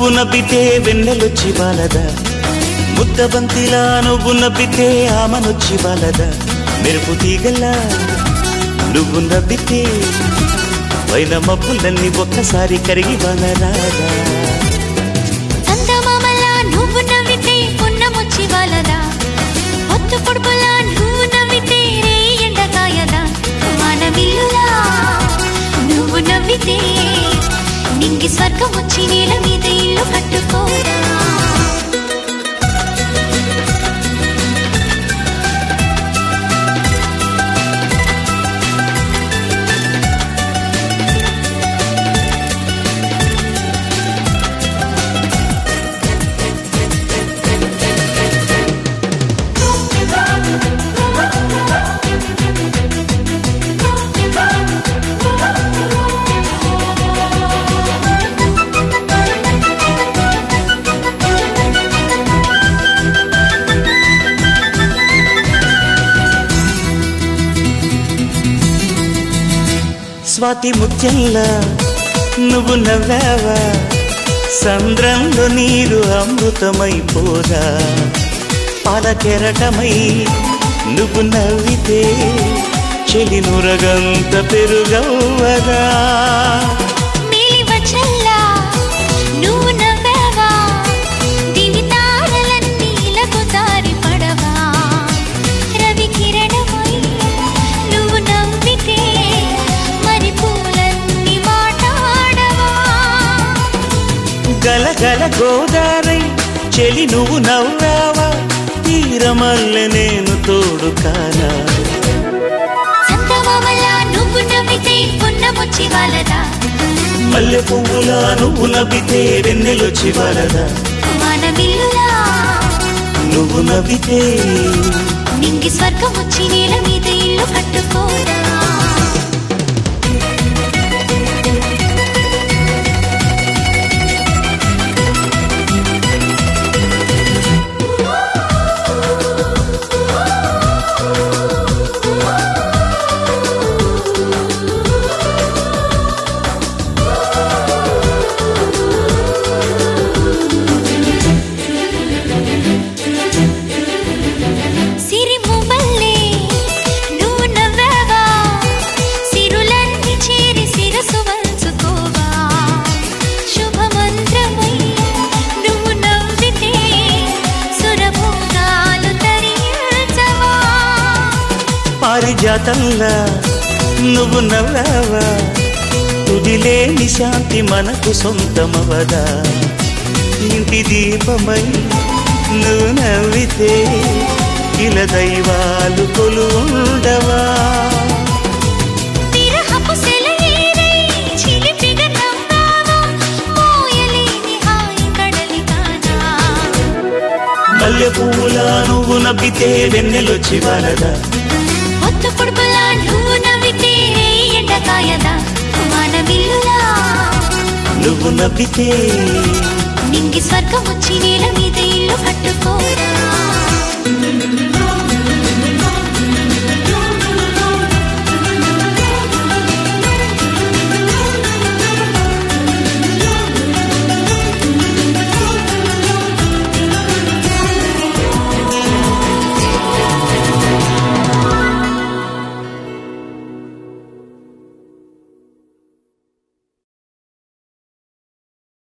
నువ్వు నవ్వితే వెన్నెలొచ్చి బాలదా ముద్దబంతిలా నువ్వు నవ్వితే ఆమనొచ్చి బాలదా మెరుపు తీగల్లా నువ్వు నవ్వితే పైన మబ్బులన్నీ ఒక్కసారి కరిగి బాలరాదా చందమామలా నువ్వు నవ్వితే పున్నమొచ్చి వాలదా ఒత్తు పొడుపులా నువ్వు నవ్వితే రే ఎండకాయదా వానవిల్లులా నువ్వు నవ్వితే నింగి స్వర్గం వచ్చి నేల మీద ఇల్లు కట్టుకోరా స్వాతి ముత్యంలా నువ్వు నవ్వావా సంద్రంలో నీరు అమృతమైపోదా పాల కెరటమై నువ్వు నవ్వితే చెలి నురగంత పెరుగవ్వదా మేలి వచ్చల్లా నువ్వు నవ్వావా దివి తారలన్నీ ఇలకు దారి పడవా రవి కిరణమై నువ్వు నవ్వితే మరి పూలన్నీ మాట్లాడవా గలగల గోదారై చెలి నువ్వు నవ్వావా తీరమల్లె నేను తోడు కానా చందమామలా నువ్వు నవ్వితే పున్నమొచ్చి వాలదా మల్లె పువ్వులా నువ్వు నవ్వితే వెన్నెలొచ్చి వలదా వానవిల్లులా నువ్వు నవ్వితే నింగి స్వర్గం వచ్చి నేల మీద ఇల్లు కట్టుకోరా సిరిముమల్లే నువ్వు నవ్వావా సిరులన్నీ చేరి శిరసు వంచుకోవా శుభమంత్రమై నువ్వు నవ్వితే సురభోగాలు తరించవా పారిజాతంలా నువ్వు నవ్వావా తుదిలేని శాంతి మనకు సొంతమవదా ఇంటి దీపమై నువ్వు నవ్వితే ఇల దైవాలు కొలుండవా విరహపు సెలయేరై చిలిపిగా నవ్వావా మోయలేని హాయి కడలి కానా మల్లె పువ్వులా నువ్వు నవ్వితే వెన్నెలొచ్చి వలదా ఒత్తు పొడుపులా నువ్వు నవ్వితే ఎండకాయదా వానవిల్లులా నువ్వు నవ్వితే నింగి స్వర్గం వచ్చి నేల మీద ఇల్లు కట్టుకోరా